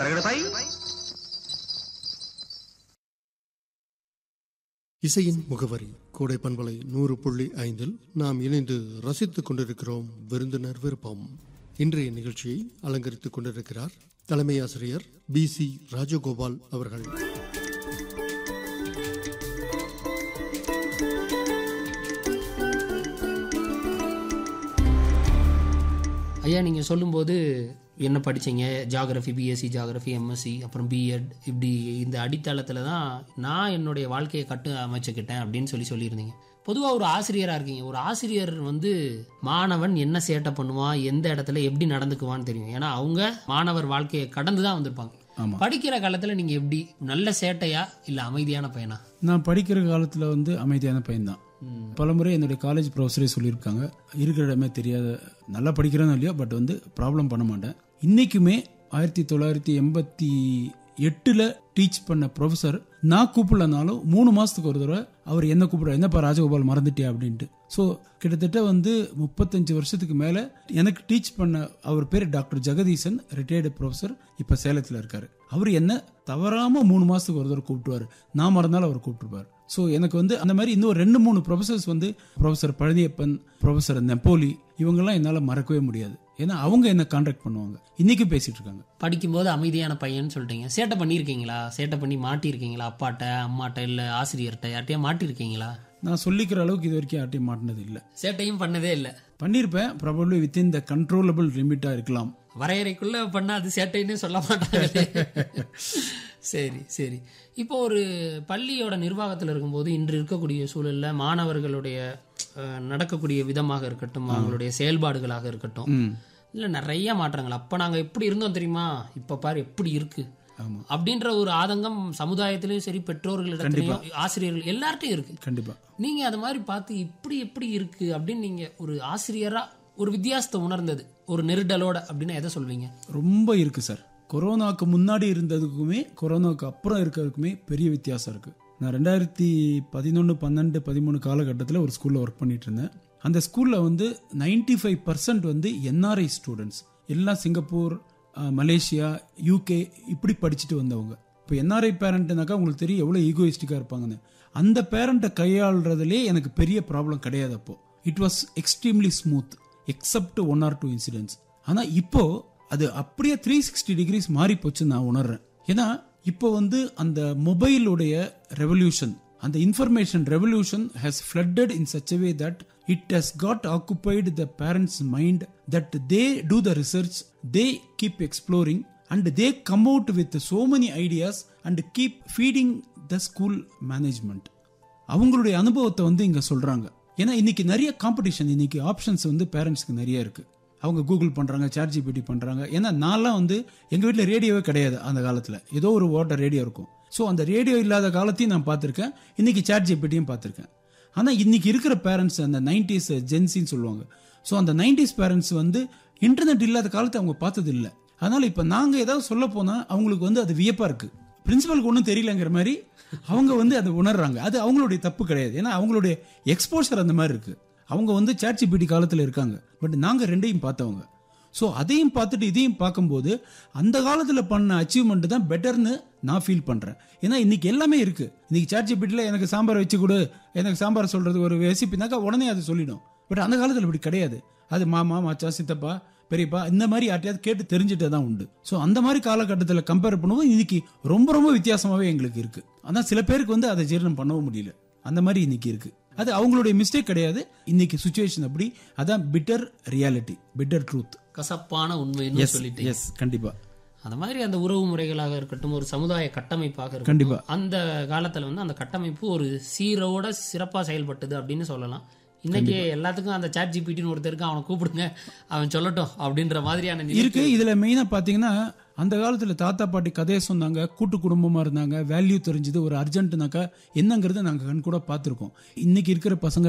ரகடசாய் இசையின் முகவரி கோடை பண்பலை நூறு புள்ளி ஐந்தில் நாம் இணைந்து ரசித்துக் கொண்டிருக்கிறோம் விருந்தினர் விருப்பம் இன்றைய நிகழ்ச்சியை அலங்கரித்துக் கொண்டிருக்கிறார் தலைமை ஆசிரியர் பி சி ராஜகோபால் அவர்கள் ஐயா நீங்கள் சொல்லும்போது என்ன படிச்சீங்க ஜாகிரஃபி பிஎஸ்சி ஜாகிரஃபி எம்எஸ்சி அப்புறம் பிஎட் இப்படி இந்த அடித்தளத்தில் தான் நான் என்னுடைய வாழ்க்கையை கட்டு அமைச்சுக்கிட்டேன் அப்படின்னு சொல்லி சொல்லியிருந்தீங்க பொதுவாக ஒரு ஆசிரியராக இருக்கீங்க ஒரு ஆசிரியர் வந்து மாணவன் என்ன சேட்டை பண்ணுவான் எந்த இடத்துல எப்படி நடந்துக்குவான்னு தெரியும் ஏன்னா அவங்க மாணவர் வாழ்க்கையை கடந்து தான் வந்திருப்பாங்க ஆமா. படிக்கிற காலத்தில் நீங்கள் எப்படி நல்ல சேட்டையா இல்லை அமைதியான பையனா நான் படிக்கிற காலத்தில் வந்து அமைதியான பையன்தான் பலமுறை என்னுடைய காலேஜ் ப்ரொஃபஸரே சொல்லியிருக்காங்க இருக்கிற இடமே தெரியாத நல்லா படிக்கிறேன்னு இல்லையோ பட் வந்து ப்ராப்ளம் பண்ண மாட்டேன் இன்னைக்குமே ஆயிரத்தி தொள்ளாயிரத்தி எண்பத்தி எட்டில் டீச் பண்ண ப்ரொஃபஸர் நான் கூப்பிடலனாலும் மூணு மாசத்துக்கு ஒரு தடவை அவர் என்ன கூப்பிட என்னப்பா ராஜகோபால் மறந்துட்டியா அப்படின்ட்டு ஸோ கிட்டத்தட்ட வந்து முப்பத்தஞ்சு வருஷத்துக்கு மேலே எனக்கு டீச் பண்ண அவர் பேர் டாக்டர் ஜெகதீசன் ரிட்டையர்டு ப்ரொஃபஸர் இப்போ சேலத்தில் இருக்காரு அவர் என்ன தவறாம மூணு மாசத்துக்கு ஒரு தடவை கூப்பிட்டுவார் நான் மறந்தாலும் அவர் கூப்பிட்டுருப்பார் ஸோ எனக்கு வந்து அந்த மாதிரி இன்னும் ரெண்டு மூணு ப்ரொஃபசர்ஸ் வந்து ப்ரொஃபசர் பழனியப்பன் ப்ரொஃபசர் நெப்போலி இவங்கெல்லாம் என்னால் மறக்கவே முடியாது ஏன்னா அவங்க என்ன கான்டாக்ட் பண்ணுவாங்க இன்னைக்கும் பேசிட்டு இருக்காங்க படிக்கும்போது அமைதியான பையன்னு சொல்லிட்டீங்க சேட்டை பண்ணியிருக்கீங்களா சேட்டை பண்ணி மாட்டியிருக்கீங்களா அப்பாட்ட அம்மாட்ட இல்லை ஆசிரியர்கிட்ட யார்ட்டையா மாட்டியிருக்கீங்களா நான் சொல்லிக்கிற அளவுக்கு இது வரைக்கும் யார்ட்டையும் மாட்டினது இல்லை சேட்டையும் பண்ணதே இல்லை பண்ணியிருப்பேன் ப்ராபப்ளி வித்தின் த கண்ட்ரோலபிள் லிமிட்டாக இருக்கலாம் வரையறைக்குள்ள பண்ணா அது சேட்டைன்னு சொல்ல மாட்டாங்க சரி சரி இப்போ ஒரு பள்ளியோட நிர்வாகத்தில் இருக்கும்போது இன்று இருக்கக்கூடிய சூழல்ல மாணவர்களுடைய அஹ், நடக்கக்கூடிய விதமாக இருக்கட்டும் அவங்களுடைய செயல்பாடுகளாக இருக்கட்டும் இல்ல நிறைய மாற்றங்கள் அப்ப நாங்க எப்படி இருந்தோம் தெரியுமா இப்ப பாரு எப்படி இருக்கு அப்படின்ற ஒரு ஆதங்கம் சமுதாயத்திலயும் சரி பெற்றோர்களிடத்திலையும் ஆசிரியர்கள் எல்லார்ட்டையும் இருக்கு கண்டிப்பா நீங்க அது மாதிரி பார்த்து இப்படி எப்படி இருக்கு அப்படின்னு நீங்க ஒரு ஆசிரியரா ஒரு வித்தியாசத்தை உணர்ந்தது ஒரு நெருடலோட அப்படின்னு எதை சொல்வீங்க ரொம்ப இருக்கு சார் கொரோனாக்கு முன்னாடி இருந்ததுக்குமே கொரோனாக்கு அப்புறம் இருக்கிறதுக்குமே பெரிய வித்தியாசம் இருக்கு நான் ரெண்டாயிரத்தி பதினொன்று பன்னெண்டு பதிமூணு காலகட்டத்தில் ஒரு ஸ்கூலில் ஒர்க் பண்ணிட்டு இருந்தேன் அந்த ஸ்கூலில் வந்து 95% ஃபைவ் பர்சன்ட் வந்து என்ஆர்ஐ ஸ்டூடெண்ட்ஸ் எல்லாம் சிங்கப்பூர் அஹ், மலேசியா யூகே இப்படி படிச்சுட்டு வந்தவங்க இப்போ என்ஆர்ஐ பேரண்ட்னாக்கா உங்களுக்கு தெரியும் எவ்வளோ ஈகோயிஸ்டிக்காக இருப்பாங்கன்னு அந்த பேரண்ட்டை கையாளுறதுலே எனக்கு பெரிய ப்ராப்ளம் கிடையாது அப்போ it was extremely smooth except one or two incidents ஆனால் இப்போ அது அப்படியே த்ரீ சிக்ஸ்டி டிகிரிஸ் மாறி போச்சு நான் உணர்றேன் ஏன்னா இப்போ வந்து அந்த மொபைலுடைய ரெவல்யூஷன் அந்த information revolution has flooded in such a way that it has got occupied the parents mind that they do the research they keep exploring and they come out with so many ideas and keep feeding the school management அவங்களுடைய அனுபவத்தை வந்து இங்க சொல்றாங்க ஏன்னா இன்னைக்கு நிறைய competition இன்னைக்கு options வந்து பேரண்ட்ஸ்க்கு நிறைய இருக்கு அவங்க கூகுள் பண்றாங்க சாட் ஜிபிடி பண்றாங்க ஏன்னா நான்லாம் வந்து எங்க வீட்டில் ரேடியோவே கிடையாது அந்த காலத்துல ஏதோ ஒரு ஓட்ட ரேடியோ இருக்கும் ஸோ அந்த ரேடியோ இல்லாத காலத்தையும் நான் பார்த்துருக்கேன் இன்னைக்கு சாட் ஜிபிடியும் பார்த்துருக்கேன் ஆனால் இன்னைக்கு இருக்கிற பேரண்ட்ஸ் அந்த நைன்டிஸ் ஜென்சின்னு சொல்லுவாங்க ஸோ அந்த நைன்டிஸ் பேரண்ட்ஸ் வந்து இன்டர்நெட் இல்லாத காலத்தை அவங்க பார்த்தது இல்லை அதனால இப்போ நாங்கள் ஏதாவது சொல்ல போனால் அவங்களுக்கு வந்து அது வியப்பா இருக்கு பிரின்சிபலுக்கு ஒன்றும் தெரியலங்கிற மாதிரி அவங்க வந்து அதை உணர்றாங்க அது அவங்களுடைய தப்பு கிடையாது ஏன்னா அவங்களுடைய எக்ஸ்போஷர் அந்த மாதிரி இருக்கு அவங்க வந்து சாட்சிபிடி காலத்தில் இருக்காங்க பட் நாங்கள் ரெண்டையும் பார்த்தவங்க ஸோ அதையும் பார்த்துட்டு இதையும் பார்க்கும்போது அந்த காலத்தில் பண்ண அச்சீவ்மெண்ட் தான் பெட்டர்னு நான் ஃபீல் பண்ணுறேன் ஏன்னா இன்னைக்கு எல்லாமே இருக்கு இன்னைக்கு சாட்சிபிட்டியில் எனக்கு சாம்பார் வச்சு கொடு எனக்கு சாம்பார் சொல்றது ஒரு ரெசிபினாக்கா உடனே அது சொல்லிடும் பட் அந்த காலத்தில் இப்படி கிடையாது அது மாமா மாச்சா சித்தப்பா பெரியப்பா இந்த மாதிரி யார்ட்டையாவது கேட்டு தெரிஞ்சுட்டே தான் உண்டு ஸோ அந்த மாதிரி காலகட்டத்தில் கம்பேர் பண்ணும்போது இன்னைக்கு ரொம்ப ரொம்ப வித்தியாசமாகவே எங்களுக்கு இருக்கு ஆனால் சில பேருக்கு வந்து அதை ஜீரணம் பண்ணவும் முடியல அந்த மாதிரி இன்னைக்கு இருக்கு அது அவங்களுடைய மிஸ்டேக் கிடையாது இன்னைக்கு சுச்சுவேஷன் அப்படி அதான் பிட்டர் ரியாலிட்டி பிட்டர் ட்ரூத் கசப்பான உண்மைன்னு சொல்லிட்டு எஸ் கண்டிப்பா அந்த மாதிரி அந்த உறவு முறைகளாக இருக்கட்டும் ஒரு சமுதாய கட்டமைப்பாக இருக்கட்டும் கண்டிப்பா. அந்த காலத்துல வந்து அந்த கட்டமைப்பு ஒரு சீரோட சிறப்பா செயல்பட்டது அப்படின்னு சொல்லலாம் இன்னைக்கு எல்லாத்துக்கும் அந்த சாட் ஜிபிடின்னு ஒருத்தர் இருக்கான் அவனை கூப்பிடுங்க அவன் சொல்லட்டும் அப்படின்ற மாதிரியான நிலை இருக்கு இதுல மெயினா பாத்தீங்கன்னா அந்த காலத்துல தாத்தா பாட்டி கதையை சொன்னாங்க கூட்டு குடும்பமா இருந்தாங்க வேல்யூ தெரிஞ்சது ஒரு அர்ஜென்ட்னாக்கா என்னங்கிறத நாங்க கண் கூட பார்த்திருக்கோம் இன்னைக்கு இருக்கிற பசங்க